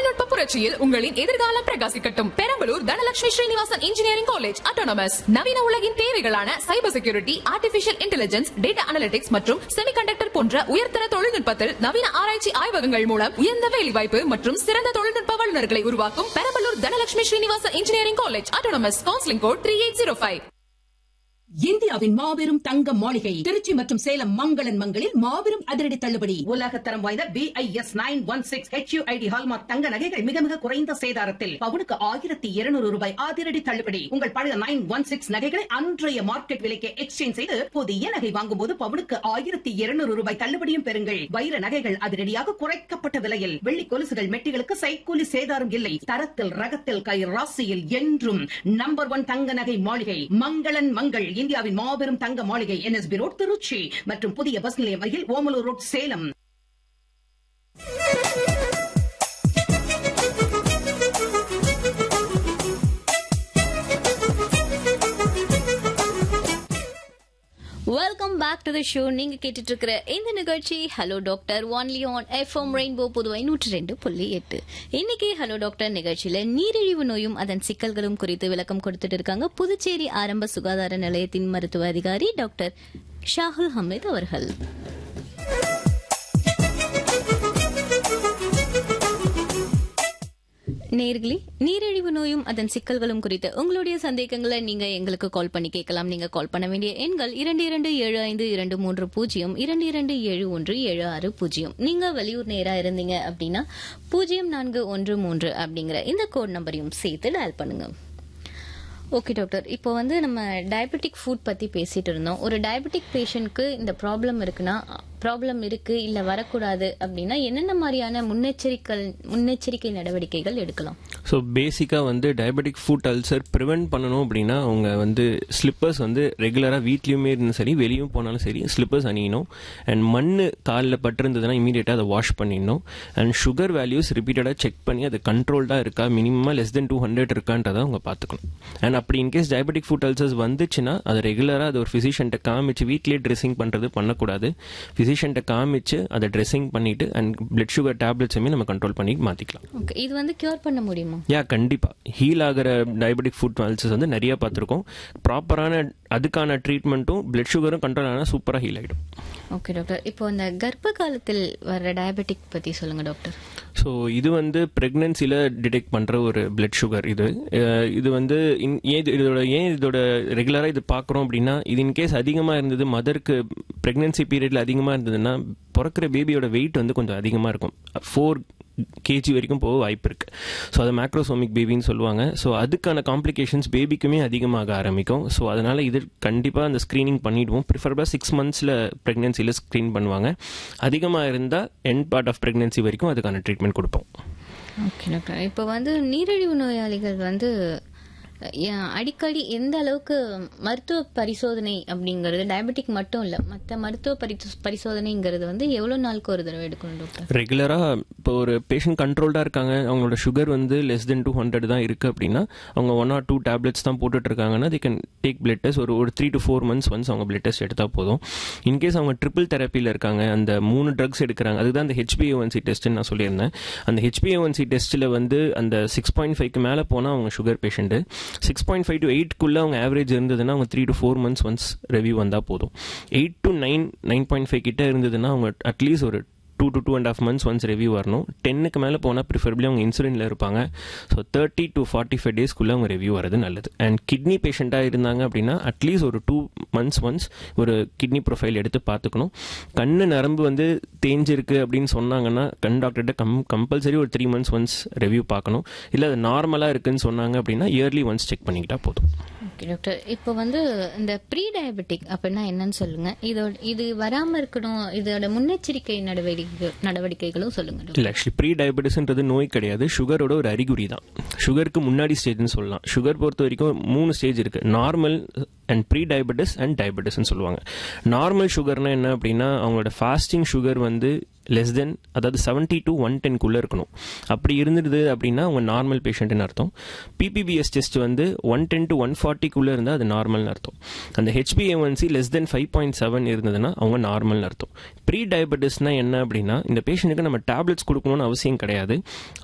தொழில்நுட்ப புரட்சியில் உங்களின் எதிர்காலம் பிரகாசிக்கட்டும் Perambalur Dhanalakshmi Srinivasan engineering college autonomous நவீன உலகின் தேவைகளான cyber security artificial intelligence data analytics மற்றும் செமிகண்டக்டர் போன்ற உயர்தர தொழில்நுட்பத்தில் நவீன ஆராய்ச்சி ஆய்வகங்கள் மூலம் உயர்ந்த வேலைவாய்ப்பு மற்றும் சிறந்த தொழில்நுட்ப வல்லுநர்களை உருவாக்கும் Perambalur Dhanalakshmi Srinivasan engineering college autonomous counselling code three eight zero five இந்தியாவின் மாபெரும் தங்க மாளிகை திருச்சி மற்றும் சேலம் மங்களன் மங்களில் மாபெரும் அதிரடி தள்ளுபடி உலக தரம் வாய்ந்த B I S nine one six HUID hallmark தங்க நகைகள் மிக மிக குறைந்த சேதாரத்தில் பவுனுக்கு ஆயிரத்தி இருநூறு ரூபாய் அதிரடி தள்ளுபடி உங்கள் பழைய நைன் ஒன் சிக்ஸ் நகைகளை அன்றைய மார்க்கெட் விலைக்கு எக்ஸ்சேஞ்ச் செய்து புதிய நகை வாங்கும் போது பவுனுக்கு ஆயிரத்தி இருநூறு ரூபாய் தள்ளுபடியும் பெறுங்கள் வைர நகைகள் அதிரடியாக குறைக்கப்பட்ட விலையில் வெள்ளி கொலுசுகள் மெட்டிகளுக்கு சைக்கூலி சேதாரம் இல்லை தரத்தில் ரகத்தில் கை ராசியில் என்றும் நம்பர் ஒன் தங்க நகை மாளிகை மங்களன் மங்கள் இந்தியாவின் மாபெரும் தங்க மாளிகை என்எஸ்பி ரோட் திருச்சி மற்றும் புதிய பஸ் நிலையம் அருகில் Omalur road Salem welcome back to the show நீங்க கேட்டுட்டு இருக்கிற இந்த நிகழ்ச்சி hello doctor only on FM Rainbow Puduvai நூற்றி ரெண்டு புள்ளி எட்டு இன்னைக்கு ஹலோ டாக்டர் நிகழ்ச்சியில நீரிழிவு நோயும் அதன் சிக்கல்களும் குறித்து விளக்கம் கொடுத்துட்டு இருக்காங்க புதுச்சேரி ஆரம்ப சுகாதார நிலையத்தின் மருத்துவ அதிகாரி டாக்டர் ஷாகுல் ஹமீத் அவர்கள் நேர்களே நீரிழிவு நோயும் அதன் சிக்கல்களும் குறித்து உங்களுடைய சந்தேகங்களை நீங்க எங்களுக்கு கால் பண்ணி கேட்கலாம் நீங்க கால் பண்ண வேண்டிய எண்கள் இரண்டு இரண்டு ஏழு ஐந்து இரண்டு மூன்று பூஜ்ஜியம் இரண்டு இரண்டு ஏழு ஒன்று ஏழு ஆறு பூஜ்ஜியம் நீங்க வெளியூர் நேரா இருந்தீங்க அப்படின்னா பூஜ்ஜியம் நான்கு ஒன்று மூன்று அப்படிங்கிற இந்த கோட் நம்பரையும் சேர்த்து டயல் பண்ணுங்க ஓகே டாக்டர் இப்போ வந்து நம்ம டயபெட்டிக் ஃபுட் பத்தி பேசிட்டு இருந்தோம் ஒரு டயபெட்டிக் பேஷண்ட்க்கு இந்த ப்ராப்ளம் இருக்குன்னா ப்ராப்ளம் இருக்கு இல்ல வரக்கூடாது அப்படின்னா என்னென்ன மாதிரியான முன்னெச்சரிக்கை முன்னெச்சரிக்கை நடவடிக்கைகள் எடுக்கலாம் ஸோ பேசிக்காக வந்து டயபெட்டிக் ஃபுட் அல்சர் ப்ரிவென்ட் பண்ணணும் அப்படின்னா அவங்க வந்து ஸ்லிப்பர்ஸ் வந்து ரெகுலராக வீட்லேயுமே இருந்தாலும் சரி வெளியும் போனாலும் சரி ஸ்லிப்பர்ஸ் அணியணும் அண்ட் மண் காலில் பட்டிருந்ததுன்னா இமீடியட்டாக அதை வாஷ் பண்ணிடணும் அண்ட் சுகர் வேல்யூஸ் ரிப்பீட்டடாக செக் பண்ணி அது கண்ட்ரோல்டாக இருக்கா மினிமமாக லெஸ் தென் டூ ஹண்ட்ரட் இருக்கான்றதை அவங்க பார்த்துக்கணும் அண்ட் அப்படி இன்கேஸ் டயபெட்டிக் ஃபுட் அல்சர்ஸ் வந்துச்சுன்னா அது ரெகுலராக அது ஒரு ஃபிசிஷியன்ட்ட காமிச்சு வீட்லேயே ட்ரெஸ்ஸிங் பண்ணுறது பண்ணக்கூடாது ஃபிசிஷியன்ட்ட காமிச்சு அதை ட்ரெஸ்ஸிங் பண்ணிட்டு அண்ட் பிளட் சுகர் டேப்லெட்ஸுமே நம்ம கண்ட்ரோல் பண்ணி மாற்றிக்கலாம் ஓகே இது வந்து கியூர் பண்ண முடியுமா யா கண்டிப்பா ஹீல் ஆகிற டயபெட்டிக் ஃபுட் அல்சர்ஸ் வந்து நிறைய பார்த்துருக்கோம் ப்ராப்பரான அதுக்கான ட்ரீட்மெண்ட்டும் பிளட் சுகரும் கண்ட்ரோல் ஆனால் சூப்பராக ஹீல் ஆகிடும் ஓகே டாக்டர் இப்போ இந்த கர்ப்ப காலத்தில் வர டயபெட்டிக் பத்தி சொல்லுங்க டாக்டர் ஸோ இது வந்து ப்ரெக்னென்சியில் டிடெக்ட் பண்ணுற ஒரு பிளட் சுகர் இது அஹ் இது வந்து இன்- ஏன் இது- இதோட ஏன் இதோட ரெகுலராக இது பார்க்குறோம் அப்படின்னா இது இன்கேஸ் அதிகமாக இருந்தது மதருக்கு ப்ரெக்னென்சி பீரியடில் அதிகமாக இருந்ததுன்னா பிறக்கிற பேபியோட வெயிட் வந்து கொஞ்சம் அதிகமாக இருக்கும் ஃபோர் கேஜி வரைக்கும் போக வாய்ப்பு இருக்கு ஸோ அது மேக்ரோசோமிக் பேபின்னு சொல்லுவாங்க ஸோ அதுக்கான காம்ப்ளிகேஷன்ஸ் பேபிக்குமே அதிகமாக ஆரம்பிக்கும் ஸோ அதனால இது கண்டிப்பாக அந்த ஸ்க்ரீனிங் பண்ணிடுவோம் ப்ரிஃபரபாக சிக்ஸ் மந்த்ஸில் ப்ரெக்னென்சியில் ஸ்க்ரீன் பண்ணுவாங்க அதிகமாக இருந்தால் எண்ட் பார்ட் ஆஃப் ப்ரெக்னென்சி வரைக்கும் அதுக்கான ட்ரீட்மெண்ட் கொடுப்போம் ஓகே டாக்டர் இப்போ வந்து நீரிழிவு நோயாளிகள் வந்து அஹ், அடிக்கடி எந்த அளவுக்கு மருத்துவ பரிசோதனை அப்படிங்கிறது டயபெட்டிக் மட்டும் இல்ல மற்ற மருத்துவ பரிசோ- பரிசோதனைங்கிறது வந்து எவ்வளவு நாளுக்கு ஒரு தடவை எடுக்கணும் டாக்டர் ரெகுலராக இப்போ ஒரு பேஷண்ட் கண்ட்ரோல்டாக இருக்காங்க அவங்களோட சுகர் வந்து லெஸ் தென் டூ ஹண்ட்ரட் தான் இருக்குது அப்படின்னா அவங்க ஒன் ஆர் டூ டேப்லெட்ஸ் தான் போட்டுட்டு இருக்காங்கன்னா they can take blood test ஒரு ஒரு three to four months once அவங்க பிளட் டெஸ்ட் எடுத்தால் போதும் இன்கேஸ் அவங்க ட்ரிபிள் தெரப்பியில் இருக்காங்க அந்த மூணு ட்ரக்ஸ் எடுக்கிறாங்க அதுதான் அந்த ஹெச்பிஏஒன்சி டெஸ்ட்னு நான் சொல்லியிருந்தேன் அந்த ஹெச்பிஏஒன்சி டெஸ்ட்டில் வந்து அந்த சிக்ஸ் பாயிண்ட் ஃபைவ்க்கு மேலே போனால் அவங்க sugar patient six point five to எயிட்குள்ளே அவங்க ஆவரேஜ் இருந்ததுன்னா அவங்க three to four months once review வந்தால் போதும் eight to nine nine point five கிட்ட இருந்ததுன்னா அவங்க அட்லீஸ்ட் ஒரு two to two and half months once review வரணும் டென்னுக்கு மேலே போனால் ப்ரிஃபரபிளி அவங்க இன்சுலினில் இருப்பாங்க so thirty to forty five டேஸ்க்குள்ளே அவங்க ரிவ்யூ வரது நல்லது அண்ட் கிட்னி பேஷண்ட்டாக இருந்தாங்க அப்படின்னா அட்லீஸ்ட் ஒரு டூ மந்த்ஸ் ஒன்ஸ் ஒரு கிட்னி ப்ரொஃபைல் எடுத்து பார்த்துக்கணும் கண்ணு நரம்பு வந்து தேஞ்சிருக்கு அப்படின்னு சொன்னாங்கன்னா கண் டாக்டர்கிட்ட கம் கம்பல்சரி ஒரு த்ரீ மந்த்ஸ் ஒன்ஸ் ரிவ்யூ பார்க்கணும் இல்லை அது நார்மலாக இருக்குன்னு சொன்னாங்க அப்படின்னா இயர்லி ஒன்ஸ் செக் பண்ணிக்கிட்டா போதும் ஓகே டாக்டர் இப்போ வந்து இந்த ப்ரீ டயபெட்டிக் அப்படின்னா என்னன்னு சொல்லுங்க இதோட இது வராம இருக்கணும் இதோட முன்னெச்சரிக்கை நடவடிக்கை நடவடிக்கைகளும் சொல்லுங்க டாக்டர் இல்லை ஆக்சுவலி ப்ரீ டயபெட்டிஸ்ன்றது நோய் கிடையாது சுகரோட ஒரு அறிகுறி தான் சுகருக்கு முன்னாடி ஸ்டேஜ்னு சொல்லலாம் சுகர் பொறுத்த வரைக்கும் மூணு ஸ்டேஜ் இருக்கு normal and pre diabetes and டயபெட்டிஸ்னு சொல்லுவாங்க நார்மல் சுகர்னா என்ன அப்படின்னா அவங்களோட ஃபாஸ்டிங் சுகர் வந்து லெஸ் தென் அதாவது செவன்ட்டி டு ஒன் டென்குள்ளே இருக்கணும் அப்படி இருந்தது அப்படின்னா அவங்க நார்மல் பேஷண்ட்னு அர்த்தம் பிபிபிஎஸ் டெஸ்ட் வந்து ஒன் டென் டு ஒன் ஃபார்ட்டிக்குள்ளே இருந்தால் அது நார்மல்னு அர்த்தம் அந்த ஹெச்பிஏஒன்சி less than five point seven இருந்ததுன்னா அவங்க நார்மல்னு அர்த்தம் ப்ரீ டயபெட்டிஸ்னா என்ன அப்படின்னா இந்த பேஷண்ட்டுக்கு நம்ம டேப்லெட்ஸ் கொடுக்கணும்னு அவசியம் கிடையாது